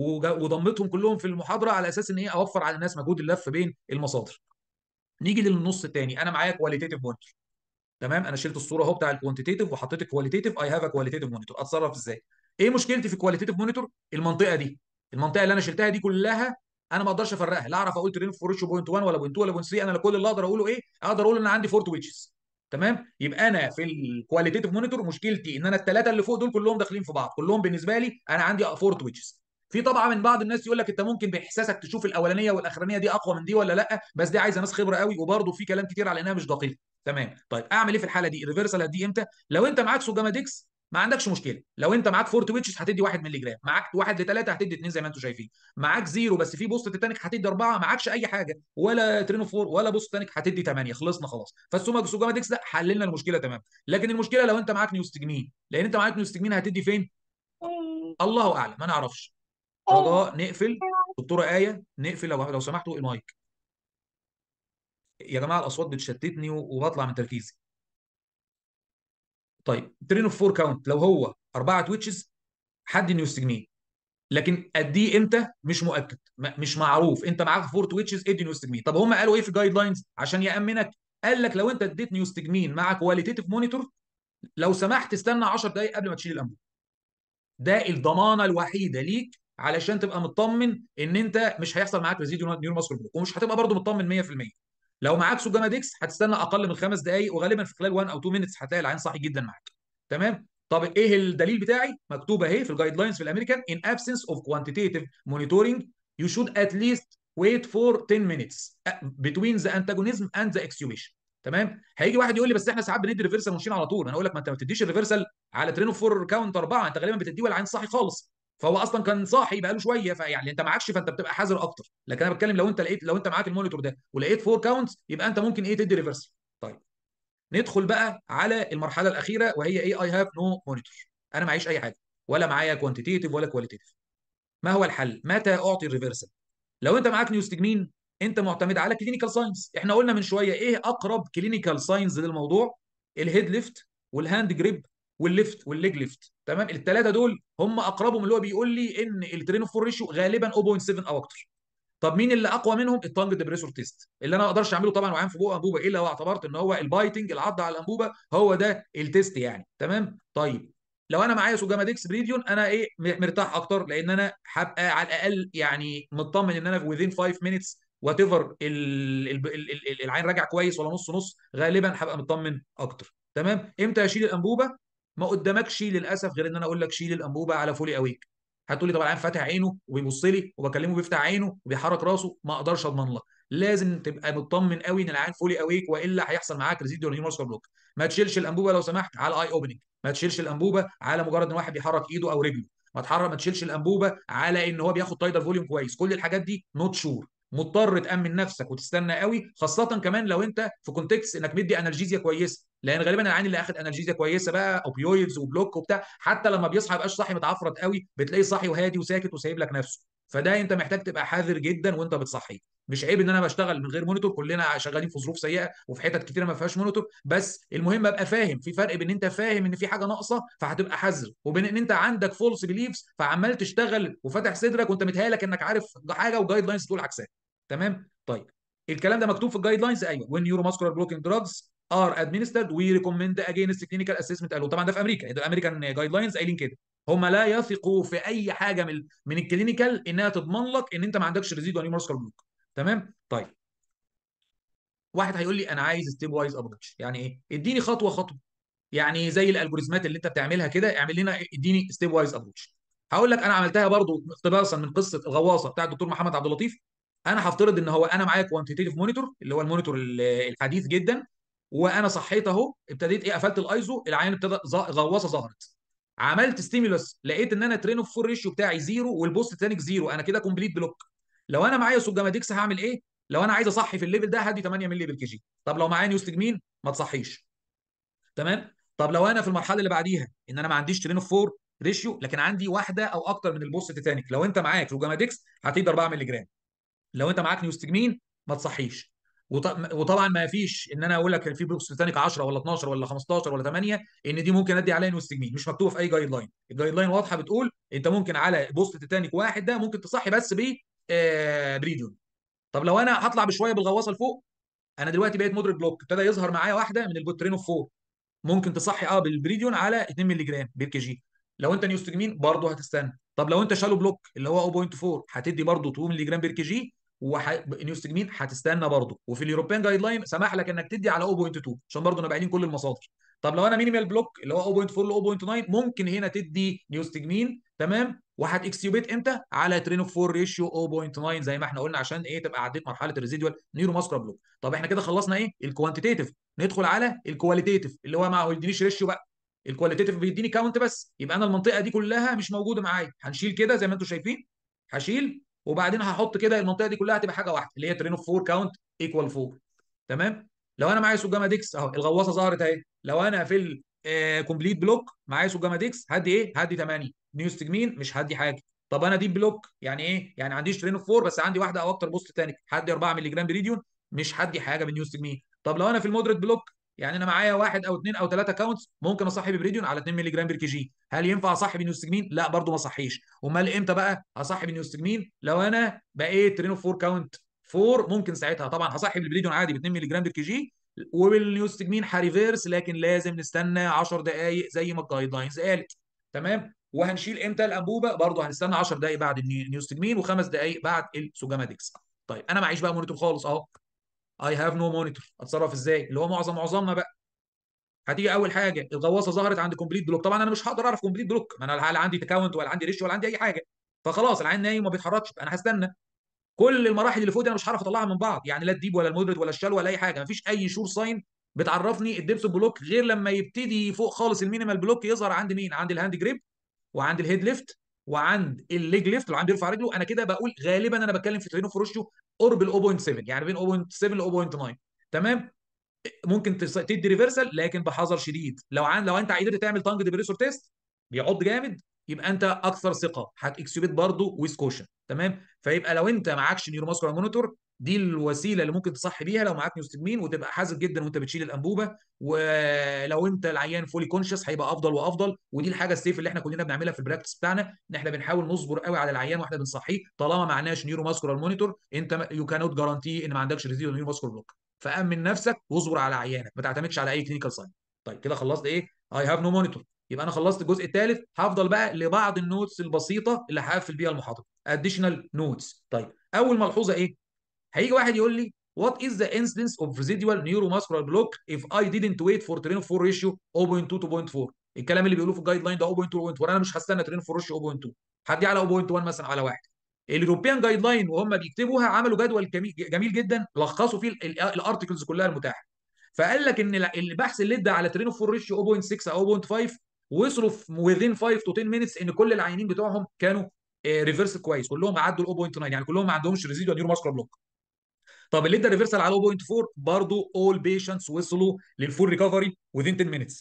وضمتهم كلهم في المحاضره على اساس ان ايه اوفر على الناس مجهود اللف بين المصادر نيجي للنص الثاني انا معايا كواليتيف مونيتور تمام انا شلت الصوره اهو بتاع الكوانتيتيف وحطيت الكواليتيف اي هاف ا كواليتيف مونيتور اتصرف ازاي ايه مشكلتي في الكواليتيف مونيتور المنطقه دي المنطقه اللي انا شلتها دي كلها انا ما اقدرش افرقها لا اعرف اقول ترين فورش بوينت 1 ولا بوينت 2 ولا بوينت 3 انا كل اللي اقدر اقوله ايه اقدر اقول ان عندي فورت ويتشز تمام يبقى انا في الكواليتيف مونيتور مشكلتي ان انا الثلاثه اللي فوق دول كلهم داخلين في بعض كلهم بالنسبه لي انا عندي فورت ويتشز في طبعا من بعض الناس يقول لك انت ممكن باحساسك تشوف الاولانيه والاخرانيه دي اقوى من دي ولا لا بس دي عايزه ناس خبره قوي وبرده في كلام كتير على انها مش دقيقه تمام طيب اعمل ايه في الحاله دي الريفرسال هدي امتى لو انت معاك سوجاماديكس ما عندكش مشكله لو انت معاك فورت ويتشز هتدي 1 مللي جرام معاك 1 ل 3 هتدي 2 زي ما انتم شايفين معاك زيرو بس في بوست تيتانيك هتدي 4 معاكش اي حاجه ولا ترينو 4 ولا بوست تيتانيك هتدي 8 خلصنا خلاص فالسوجاماديكس ده حللنا المشكله تمام لكن المشكله لو انت معاك نيوستجمين لان انت معاك نيوستجمين هتدي فين الله اعلم ما نعرفش رجاء نقفل دكتوره ايه نقفل لو لو سمحتوا المايك يا جماعه الاصوات بتشتتني وبطلع من تركيزي طيب ترين اوف 4 كاونت لو هو اربعه تويتشز حد نيوستجمين لكن اديه امتى مش مؤكد مش معروف انت معاك فور تويتشز ادي نيوستجمين طب هم قالوا ايه في الجايد لاينز عشان يامنك قال لك لو انت اديت نيوستجمين مع كواليتيف مونيتور لو سمحت استنى 10 دقائق قبل ما تشيل الانبوبه ده الضمانه الوحيده ليك علشان تبقى مطمن ان انت مش هيحصل معاك ريزيديو نيورو ماسكول بلوك ومش هتبقى برضو مطمن 100% لو معاك سوجاماديكس هتستنى اقل من خمس دقائق وغالبا في خلال 1 او 2 مينتس هتلاقي العين صاحي جدا معاك تمام طب ايه الدليل بتاعي مكتوب اهي في الجايد لاينز في الامريكان in absence of quantitative monitoring you should at least wait for 10 minutes between the antagonism and the extubation تمام هيجي واحد يقول لي بس احنا ساعات بندي ريفرسال وماشيين على طول انا اقول لك ما انت ما بتديش الريفرسال على ترينو فور كاونت اربعه انت غالبا بتديه والعين صاحي خالص فهو اصلا كان صاحي بقاله شويه فيعني انت معكش فانت بتبقى حذر اكتر لكن انا بتكلم لو انت لقيت لو انت معاك المونيتور ده ولقيت فور كاونتس يبقى انت ممكن ايه تدي ريفرسال طيب ندخل بقى على المرحله الاخيره وهي ايه اي هاف نو مونيتور انا معيش اي حاجه ولا معايا كوانتيتيف ولا كواليتيف ما هو الحل متى اعطي الريفرسال لو انت معاك نيوستجمين انت معتمد على كلينيكال ساينس احنا قلنا من شويه ايه اقرب كلينيكال ساينس للموضوع الهيد ليفت والهاند جريب والليفت والليج ليفت تمام الثلاثه دول هم اقربهم اللي هو بيقول لي ان الترين فور ريشيو غالبا 0.7 او اكتر طب مين اللي اقوى منهم التانج ديبريسور تيست اللي انا ما اقدرش اعمله طبعا وعام في بوق انبوبه الا لو اعتبرت ان هو البايتنج العض على الانبوبه هو ده التيست يعني تمام طيب لو انا معايا سوجاماديكس بريديون انا ايه مرتاح اكتر لان انا هبقى على الاقل يعني مطمن ان انا within 5 minutes وات ايفر العين راجع كويس ولا نص نص غالبا هبقى مطمن اكتر تمام امتى اشيل الانبوبه ما قدامكش للاسف غير ان انا اقول لك شيل الانبوبه على فولي اويك هتقول لي طب العيان فاتح عينه وبيبص لي وبكلمه بيفتح عينه وبيحرك راسه ما اقدرش اضمن لك لازم تبقى مطمن قوي ان العيان فولي اويك والا هيحصل معاك ريزيديو نيوروماسكولار بلوك ما تشيلش الانبوبه لو سمحت على اي اوبننج ما تشيلش الانبوبه على مجرد ان واحد بيحرك ايده او رجله ما تحرك ما تشيلش الانبوبه على ان هو بياخد تايدر فوليوم كويس كل الحاجات دي نوت شور مضطر تامن نفسك وتستنى قوي خاصه كمان لو انت في كونتكست انك مدي انرجيزيا كويسه لان غالبا العين اللي اخد انرجيزيا كويسه بقى اوبيويدز وبلوك وبتاع حتى لما بيصحى يبقاش صاحي متعفرت قوي بتلاقيه صاحي وهادي وساكت وسايب لك نفسه فده انت محتاج تبقى حذر جدا وانت بتصحيه مش عيب ان انا بشتغل من غير مونيتور كلنا شغالين في ظروف سيئه وفي حتت كتيره ما فيهاش مونيتور بس المهم ابقى فاهم في فرق بين انت فاهم ان في حاجه ناقصه فهتبقى حذر وبين ان انت عندك فولس بليفز فعمال تشتغل وفاتح صدرك وانت متهيألك انك عارف حاجه وجايد لاينز تقول عكسها تمام طيب الكلام ده مكتوب في الجايد لاينز ايوه when neuromuscular blocking drugs are administered we recommend against clinical assessment قالوا طبعا ده في امريكا ده الامريكان جايد لاينز قايلين كده هم لا يثقوا في اي حاجه من من الكلينيكال انها تضمن لك ان انت ما عندكش ريزيدو نيوروماسكولار بلوك تمام طيب واحد هيقول لي انا عايز ستيب وايز ابروتش يعني ايه اديني خطوه خطوه يعني زي الالجوريزمات اللي انت بتعملها كده اعمل لنا اديني ستيب وايز ابروتش هقول لك انا عملتها برضو اقتباسا من قصه الغواصه بتاع الدكتور محمد عبد اللطيف انا هفترض ان هو انا معايا كوانتيتيف مونيتور اللي هو المونيتور الحديث جدا وانا صحيت اهو ابتديت ايه قفلت الايزو العين ابتدى غواصه ظهرت عملت ستيمولس لقيت ان انا ترين اوف فور ريشيو بتاعي زيرو والبوست تانيك زيرو انا كده كومبليت بلوك لو انا معايا سوجاماديكس هعمل ايه لو انا عايز اصحي في الليفل ده هدي 8 مللي بالكي جي طب لو معايا نيوستجمين ما تصحيش تمام طب لو انا في المرحله اللي بعديها ان انا ما عنديش ترين اوف فور ريشيو لكن عندي واحده او اكتر من البوست تيتانيك لو انت معاك روجاماديكس هتدي 4 مللي جرام لو انت معاك نيوستجمين ما تصحيش وطبعا ما فيش ان انا اقول لك في بوكس تيتانيك 10 ولا 12 ولا 15 ولا 8 ان دي ممكن ادي عليها نيوستجمين مش مكتوبه في اي جايد لاين الجايد لاين واضحه بتقول انت ممكن على بوست تيتانيك واحد ده ممكن تصحي بس ب آه بريديون طب لو انا هطلع بشويه بالغواصه لفوق انا دلوقتي بقيت مودريت بلوك ابتدى يظهر معايا واحده من البوترين اوف 4 ممكن تصحي اه بالبريديون على 2 مللي جرام بير كي جي لو انت نيوستجمين برضه هتستنى طب لو انت شالو بلوك اللي هو 0.4 هتدي برضه 2 مللي جرام بير كي جي وح... نيوستجمين هتستنى برضه وفي اليوروبيان جايد لاين سمح لك انك تدي على 0.2 عشان برضه نبقى كل المصادر طب لو انا مينيمال بلوك اللي هو 0.4 ل 0.9 ممكن هنا تدي نيوستجمين تمام وهتكسيوبيت امتى على ترين اوف 4 ريشيو 0.9 زي ما احنا قلنا عشان ايه تبقى عديت مرحله الريزيدوال نيورو ماسكولار بلوك طب احنا كده خلصنا ايه الكوانتيتيف ندخل على الكواليتيف اللي هو ما يدينيش ريشيو بقى الكواليتيف بيديني كاونت بس يبقى انا المنطقه دي كلها مش موجوده معايا هنشيل كده زي ما انتم شايفين هشيل وبعدين هحط كده المنطقه دي كلها هتبقى حاجه واحده اللي هي ترين اوف 4 كاونت ايكوال 4 تمام لو انا معايا سوجاما ديكس اهو الغواصه ظهرت اهي لو انا في الكومبليت بلوك معايا سوجاما ديكس هدي ايه هدي 8 نيوستجمين مش هدي حاجه طب انا دي بلوك يعني ايه يعني عنديش ترين اوف 4 بس عندي واحده او اكتر بوست تاني هدي 4 مللي جرام بريديون مش هدي حاجه بالنيوستجمين طب لو انا في المودريت بلوك يعني انا معايا واحد او اثنين او ثلاثه كاونتس ممكن اصحي ببريديون على 2 مللي جرام بير كي جي هل ينفع اصحي بنيوستجمين لا برضه ما اصحيش امال امتى بقى اصحي بنيوستجمين لو انا بقيت ترين اوف 4 كاونت 4 ممكن ساعتها طبعا هصحي بالبريديون عادي ب 2 مللي جرام بير كي جي وبالنيوستجمين هريفيرس لكن لازم نستنى 10 دقائق زي ما الجايد لاينز قالت تمام وهنشيل امتى الانبوبه برضه هنستنى 10 دقائق بعد النيوستجمين وخمس دقائق بعد السوجاماديكس طيب انا معيش بقى مونيتور خالص اهو اي هاف نو مونيتور اتصرف ازاي اللي هو معظم معظمنا بقى هتيجي اول حاجه الغواصه ظهرت عند كومبليت بلوك طبعا انا مش هقدر اعرف كومبليت بلوك ما انا لا عندي تكاونت ولا عندي ريش ولا عندي اي حاجه فخلاص العين نايم وما بيتحركش انا هستنى كل المراحل اللي فوق دي انا مش هعرف اطلعها من بعض يعني لا الديب ولا المودريت ولا الشال ولا اي حاجه مفيش اي شور ساين بتعرفني الدبس بلوك غير لما يبتدي فوق خالص المينيمال بلوك يظهر عند مين عند الهاند جريب وعند الهيد ليفت وعند الليج ليفت لو عندي يرفع رجله انا كده بقول غالبا انا بتكلم في ترينو فروشيو قرب ال 0.7 يعني بين 0.7 ل 0.9 تمام ممكن تدي ريفرسال لكن بحذر شديد لو عن لو انت قدرت تعمل تانج ديبريسور تيست بيعض جامد يبقى انت اكثر ثقه هتكسبت برضه ويز كوشن تمام فيبقى لو انت معكش نيوروماسكولار مونيتور دي الوسيله اللي ممكن تصحي بيها لو معاك نيوستجمين وتبقى حذر جدا وانت بتشيل الانبوبه ولو انت العيان فولي كونشس هيبقى افضل وافضل ودي الحاجه السيف اللي احنا كلنا بنعملها في البراكتس بتاعنا ان احنا بنحاول نصبر قوي على العيان واحنا بنصحيه طالما معناش نيوروماسكولار مونيتور انت يو كانوت جارانتي ان ما عندكش ريزيدو نيوروماسكولار بلوك فامن نفسك واصبر على عيانك ما تعتمدش على اي كلينيكال ساين طيب كده خلصت ايه اي هاف نو مونيتور يبقى انا خلصت الجزء الثالث هفضل بقى لبعض النوتس البسيطه اللي هقفل بيها المحاضره اديشنال نوتس طيب اول ملحوظه ايه هيجي واحد يقول لي what is the incidence of residual neuromuscular block if I didn't wait for train of 4 ratio 0.2 to 0.4 الكلام اللي بيقولوه في الجايد لاين ده 0.1 انا مش هستنى ترين فرش 0.2 هدي على 0.1 مثلا على واحد الاوروبيان جايد لاين وهم بيكتبوها عملوا جدول جميل جدا لخصوا فيه الارتكلز كلها المتاحه فقال لك ان البحث اللي ادى على ترين فور ريشيو 0.6 او 0.5 وصلوا في within 5 to 10 minutes ان كل العينين بتوعهم كانوا ريفرس كويس كلهم عدوا ال 0.9 يعني كلهم ما عندهمش ريزيدوال نيورو ماسكولار بلوك طب اللي ادى ريفرسال على 0.4 برضه اول بيشنتس وصلوا للفول ريكفري within 10 minutes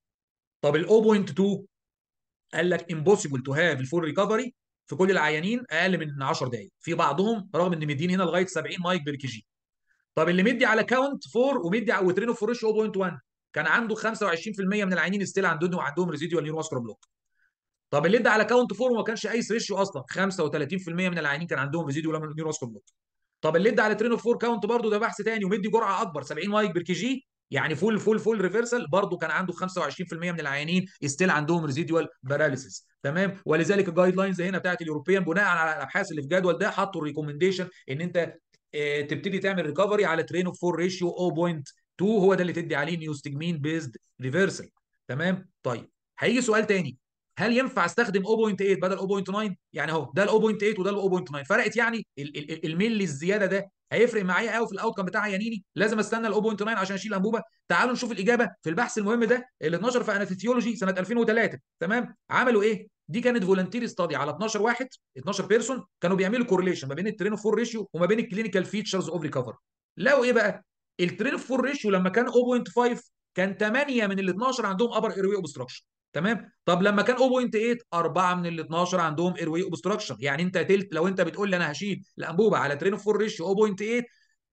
طب ال 0.2 قال لك امبوسيبل تو هاف الفول ريكفري في كل العيانين اقل من 10 دقائق في بعضهم رغم ان مدين هنا لغايه 70 مايك بير كي جي طب اللي مدي على كاونت 4 ومدي على وترينو فور ريش 0.1 كان عنده 25% من العيانين ستيل عندهم عندهم ريزيديوال نيورو ماسكولار بلوك طب اللي ادى على كاونت 4 وما كانش قايس ريشيو اصلا 35% من العيانين كان عندهم ريزيديوال نيورو ماسكولار بلوك طب اللي ادى على ترينو 4 كاونت برضه ده بحث ثاني ومدي جرعه اكبر 70 مايك بير كي جي يعني فول فول فول ريفرسال برضه كان عنده 25% من العيانين ستيل عندهم ريزيدوال باراليسيس تمام ولذلك الجايد لاينز هنا بتاعت اليوروبيان بناء على الابحاث اللي في الجدول ده حطوا الريكومنديشن ان انت اه تبتدي تعمل ريكفري على ترين اوف 4 ريشيو 0.2 هو ده اللي تدي عليه نيوستجمين بيزد ريفرسال تمام طيب هيجي سؤال تاني هل ينفع استخدم 0.8 بدل 0.9 يعني اهو ده ال 0.8 وده ال 0.9 فرقت يعني الملي الزياده ده هيفرق معايا قوي في الاوت كام بتاع عيانيني لازم استنى ال 0.9 عشان اشيل انبوبه تعالوا نشوف الاجابه في البحث المهم ده اللي اتنشر في انستيولوجي سنه 2003 تمام عملوا ايه دي كانت فولنتير ستادي على 12 واحد 12 بيرسون كانوا بيعملوا كورليشن ما بين الترين فور ريشيو وما بين الكلينيكال فيتشرز اوف ريكفر لقوا ايه بقى الترين فور ريشيو لما كان 0.5 كان 8 من ال 12 عندهم ابر ايروي اوبستراكشن تمام طب لما كان 0.8 4 من ال 12 عندهم ايروي اوبستراكشن يعني انت تلت لو انت بتقول لي انا هشيل الانبوبه على ترين فور ريشيو 0.8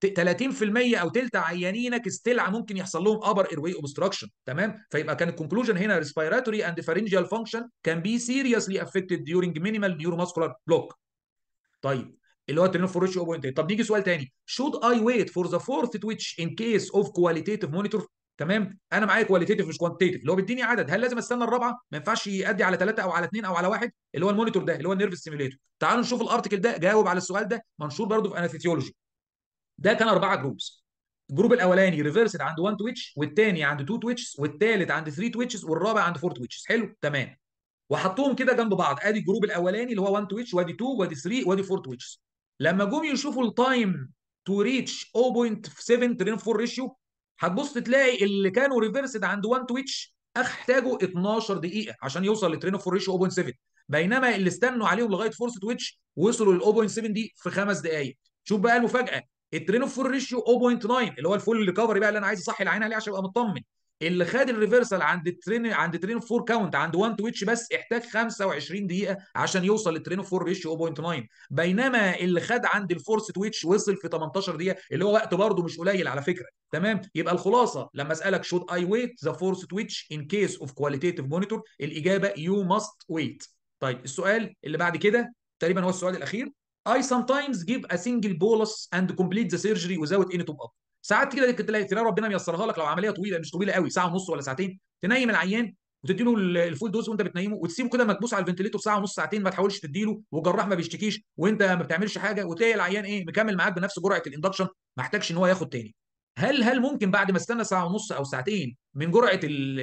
30% او تلت عيانينك ستيل ممكن يحصل لهم ابر ايروي اوبستراكشن تمام فيبقى كان الكونكلوجن هنا ريسبيراتوري اند فارنجيال فانكشن كان بي سيريسلي افكتد ديورنج مينيمال نيوروماسكولار بلوك طيب اللي هو الترين فور ريشيو 0.8 طب نيجي سؤال تاني should I wait for the fourth twitch in case of qualitative monitor تمام انا معايا كواليتيف مش كوانتيتيف اللي هو بيديني عدد هل لازم استنى الرابعه ما ينفعش يأدي على ثلاثه او على اثنين او على واحد اللي هو المونيتور ده اللي هو النيرف ستيميوليتور تعالوا نشوف الارتكل ده جاوب على السؤال ده منشور برضه في اناثيتيولوجي ده كان اربعه جروبس الجروب الاولاني ريفرسد عند 1 تويتش والثاني عند 2 تويتشز والثالث عند 3 تويتشز والرابع عند 4 تويتشز حلو تمام وحطوهم كده جنب بعض ادي الجروب الاولاني اللي هو 1 تويتش وادي 2 وادي 3 وادي 4 تويتشز لما جم يشوفوا التايم تو ريتش 0.7 ترين 4 ريشيو هتبص تلاقي اللي كانوا ريفرسد عند 1 تويتش احتاجوا 12 دقيقه عشان يوصل لترين اوف ريشيو 0.7 بينما اللي استنوا عليهم لغايه فورس تويتش وصلوا لل 0.7 دي في خمس دقائق شوف بقى المفاجاه الترين اوف ريشيو 0.9 اللي هو الفول ريكفري بقى اللي انا عايز اصحي العين عليه عشان ابقى مطمن اللي خد الريفرسال عند الترين عند ترين اوف 4 كاونت عند 1 تويتش بس احتاج 25 دقيقه عشان يوصل للترين اوف 4 ريشيو 0.9 بينما اللي خد عند الفورس تويتش وصل في 18 دقيقه اللي هو وقت برضه مش قليل على فكره تمام يبقى الخلاصه لما اسالك should I wait the force twitch in case of qualitative monitor الاجابه you must wait طيب السؤال اللي بعد كده تقريبا هو السؤال الاخير I sometimes give a single bolus and complete the surgery without any top up ساعات كده تلاقي تلاقي ربنا ميسرها لك لو عمليه طويله مش طويله قوي ساعه ونص ولا ساعتين تنيم العيان وتدي له الفول دوز وانت بتنيمه وتسيبه كده مكبوس على الفنتليتور ساعه ونص ساعتين ما تحاولش تديله والجراح ما بيشتكيش وانت ما بتعملش حاجه وتلاقي العيان ايه مكمل معاك بنفس جرعه الاندكشن ما احتاجش ان هو ياخد تاني هل هل ممكن بعد ما استنى ساعه ونص او ساعتين من جرعه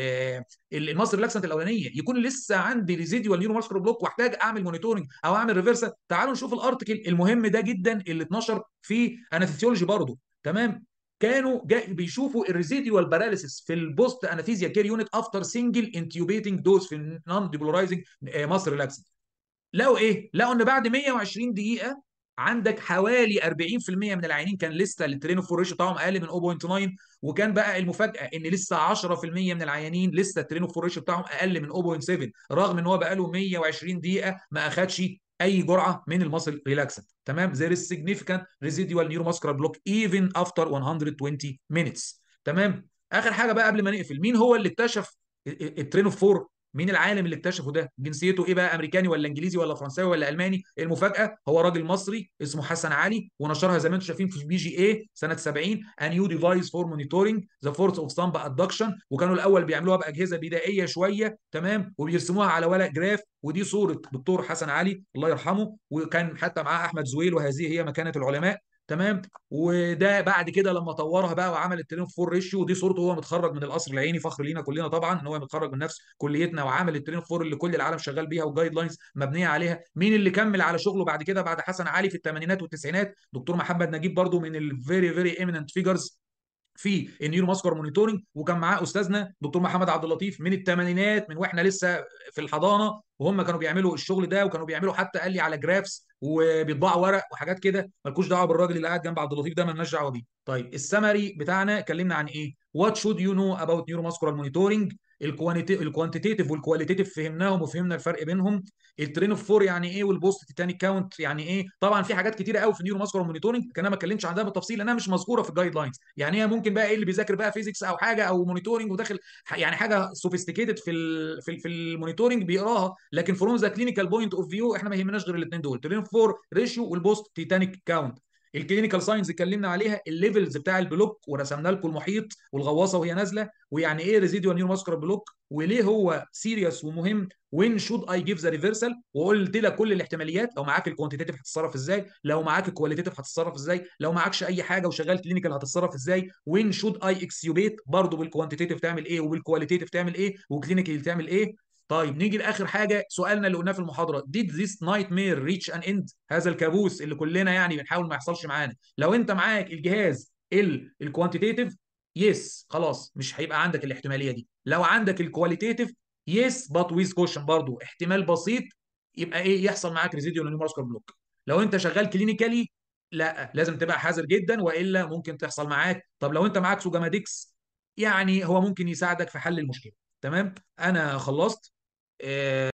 المصر ريلاكسنت الاولانيه يكون لسه عندي ريزيديوال نيورو ماسكولار بلوك واحتاج اعمل مونيتورنج او اعمل ريفرسال تعالوا نشوف الارتكل المهم ده جدا اللي اتنشر في اناثيسيولوجي برضه تمام كانوا بيشوفوا الريزيديوال باراليسيس في البوست اناثيزيا كير يونت افتر سنجل انتيوبيتنج دوز في النون ديبولارايزنج مصر ريلاكسنت لقوا ايه؟ لقوا ان بعد 120 دقيقه عندك حوالي 40% من العيانين كان لسه الترين اوف ريشيو بتاعهم اقل من 0.9 وكان بقى المفاجاه ان لسه 10% من العيانين لسه الترين اوف ريشيو بتاعهم اقل من 0.7 رغم ان هو بقى له 120 دقيقه ما اخدش اي جرعه من المصل ريلاكسنت تمام there is significant residual neuromuscular block even after 120 minutes تمام اخر حاجه بقى قبل ما نقفل مين هو اللي اكتشف الترين اوف 4 مين العالم اللي اكتشفه ده جنسيته ايه بقى امريكاني ولا انجليزي ولا فرنساوي ولا الماني المفاجاه هو راجل مصري اسمه حسن علي ونشرها زي ما انتم شايفين في بي جي اي سنه 70 a new device for monitoring the force of thumb adduction وكانوا الاول بيعملوها باجهزه بدائيه شويه تمام وبيرسموها على ورق جراف ودي صوره دكتور حسن علي الله يرحمه وكان حتى معاه احمد زويل وهذه هي مكانه العلماء تمام وده بعد كده لما طورها بقى وعمل الترين فور ريشيو ودي صورته وهو متخرج من القصر العيني فخر لينا كلنا طبعا ان هو متخرج من نفس كليتنا وعامل الترين فور اللي كل العالم شغال بيها والجايد لاينز مبنيه عليها مين اللي كمل على شغله بعد كده بعد حسن علي في الثمانينات والتسعينات دكتور محمد نجيب برضو من الفيري فيري ايميننت فيجرز في النيورو ماسكولار مونيتورنج وكان معاه استاذنا دكتور محمد عبد اللطيف من الثمانينات من واحنا لسه في الحضانه وهم كانوا بيعملوا الشغل ده وكانوا بيعملوا حتى قال لي على جرافس وبيطبعوا ورق وحاجات كده مالكوش دعوه بالراجل اللي قاعد جنب عبد اللطيف ده مالناش دعوه بيه. طيب السمري بتاعنا اتكلمنا عن ايه؟ وات شود يو نو اباوت نيورو ماسكولار مونيتورنج الكوانتيتيف والكواليتيف فهمناهم وفهمنا الفرق بينهم الترين اوف فور يعني ايه والبوست تيتانيك كاونت يعني ايه طبعا في حاجات كتيره قوي في النيورو ماسكولار مونيتورنج لكن انا ما اتكلمتش عن ده بالتفصيل لانها مش مذكوره في الجايد لاينز يعني هي ممكن بقى ايه اللي بيذاكر بقى فيزيكس او حاجه او مونيتورنج وداخل يعني حاجه سوفيستيكيتد في ال في ال في المونيتورنج بيقراها لكن فروم ذا كلينيكال بوينت اوف فيو احنا ما يهمناش غير الاثنين دول ترين فور ريشيو والبوست تيتانيك كاونت الكلينيكال ساينز اتكلمنا عليها الليفلز بتاع البلوك ورسمنا لكم المحيط والغواصه وهي نازله ويعني ايه ريزيديو نيورو ماسكولار بلوك وليه هو سيريس ومهم وين شود اي جيف ذا ريفرسال وقلت لك كل الاحتماليات لو معاك الكوانتيتيف هتتصرف ازاي لو معاك الكواليتيف هتتصرف ازاي لو معاكش اي حاجه وشغال كلينيكال هتتصرف ازاي وين شود اي اكسيوبيت برضه بالكوانتيتيف تعمل ايه وبالكواليتيف تعمل ايه وكلينيكال تعمل ايه طيب نيجي لاخر حاجه سؤالنا اللي قلناه في المحاضره did this nightmare reach an end هذا الكابوس اللي كلنا يعني بنحاول ما يحصلش معانا لو انت معاك الجهاز الكوانتيتيف يس خلاص مش هيبقى عندك الاحتماليه دي لو عندك الكواليتيف يس بات ويز كوشن برضو احتمال بسيط يبقى ايه يحصل معاك ريزيديو نيوماسكال بلوك لو انت شغال كلينيكالي لا لازم تبقى حذر جدا والا ممكن تحصل معاك طب لو انت معاك سوجاماديكس يعني هو ممكن يساعدك في حل المشكله تمام انا خلصت آه